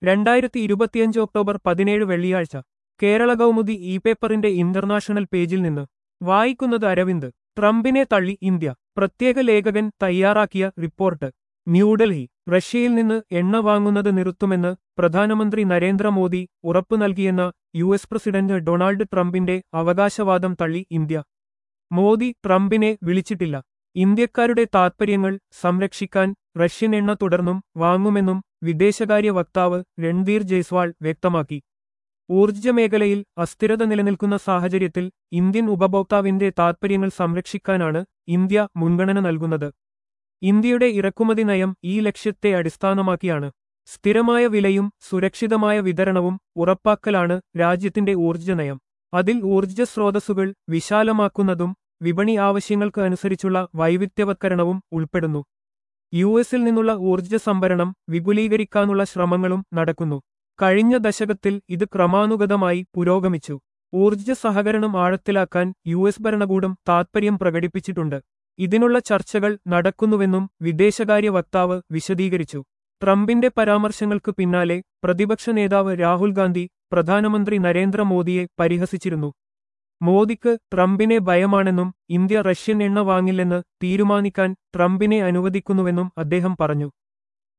രണ്ടായിരത്തി ഇരുപത്തിയഞ്ച് ഒക്ടോബർ പതിനേഴ് വെള്ളിയാഴ്ച കേരള കൗമുദി ഇ പേപ്പറിന്റെ ഇന്റർനാഷണൽ പേജിൽ നിന്ന് വായിക്കുന്നത് അരവിന്ദ് ട്രംപിനെ തള്ളി ഇന്ത്യ പ്രത്യേക ലേഖകൻ തയ്യാറാക്കിയ റിപ്പോർട്ട് ന്യൂഡൽഹി റഷ്യയിൽ നിന്ന് എണ്ണ വാങ്ങുന്നത് നിർത്തുമെന്ന് പ്രധാനമന്ത്രി നരേന്ദ്രമോദി ഉറപ്പു നൽകിയെന്ന യു എസ് പ്രസിഡന്റ് ഡൊണാൾഡ് ട്രംപിന്റെ അവകാശവാദം തള്ളി ഇന്ത്യ മോദി ട്രംപിനെ വിളിച്ചിട്ടില്ല ഇന്ത്യക്കാരുടെ താൽപ്പര്യങ്ങൾ സംരക്ഷിക്കാൻ റഷ്യൻ എണ്ണ തുടർന്നും വാങ്ങുമെന്നും വിദേശകാര്യ വക്താവ് രൺധീർ ജയ്സ്വാൾ വ്യക്തമാക്കി ഊർജ്ജ മേഖലയിൽ അസ്ഥിരത നിലനിൽക്കുന്ന സാഹചര്യത്തിൽ ഇന്ത്യൻ ഉപഭോക്താവിന്റെ താൽപ്പര്യങ്ങൾ സംരക്ഷിക്കാനാണ് ഇന്ത്യ മുൻഗണന നൽകുന്നത് ഇന്ത്യയുടെ ഇറക്കുമതി നയം ഈ ലക്ഷ്യത്തെ അടിസ്ഥാനമാക്കിയാണ് സ്ഥിരമായ വിലയും സുരക്ഷിതമായ വിതരണവും ഉറപ്പാക്കലാണ് രാജ്യത്തിന്റെ ഊർജ്ജ നയം അതിൽ ഊർജ്ജ സ്രോതസ്സുകൾ വിശാലമാക്കുന്നതും വിപണി ആവശ്യങ്ങൾക്ക് അനുസരിച്ചുള്ള വൈവിധ്യവത്കരണവും ഉൾപ്പെടുന്നു യു എസിൽ നിന്നുള്ള ഊർജ്ജ സംഭരണം വിപുലീകരിക്കാനുള്ള ശ്രമങ്ങളും നടക്കുന്നു കഴിഞ്ഞ ദശകത്തിൽ ഇത് ക്രമാനുഗതമായി പുരോഗമിച്ചു ഊർജ്ജ സഹകരണം ആഴത്തിലാക്കാൻ യു എസ് ഭരണകൂടം താത്പര്യം പ്രകടിപ്പിച്ചിട്ടുണ്ട് ഇതിനുള്ള ചർച്ചകൾ നടക്കുന്നുവെന്നും വിദേശകാര്യ വക്താവ് വിശദീകരിച്ചു ട്രംപിന്റെ പരാമർശങ്ങൾക്ക് പിന്നാലെ പ്രതിപക്ഷ നേതാവ് രാഹുൽ ഗാന്ധി പ്രധാനമന്ത്രി നരേന്ദ്രമോദിയെ പരിഹസിച്ചിരുന്നു മോദിക്ക് ട്രംപിനെ ഭയമാണെന്നും ഇന്ത്യ റഷ്യൻ എണ്ണ വാങ്ങില്ലെന്ന് തീരുമാനിക്കാൻ ട്രംപിനെ അനുവദിക്കുന്നുവെന്നും അദ്ദേഹം പറഞ്ഞു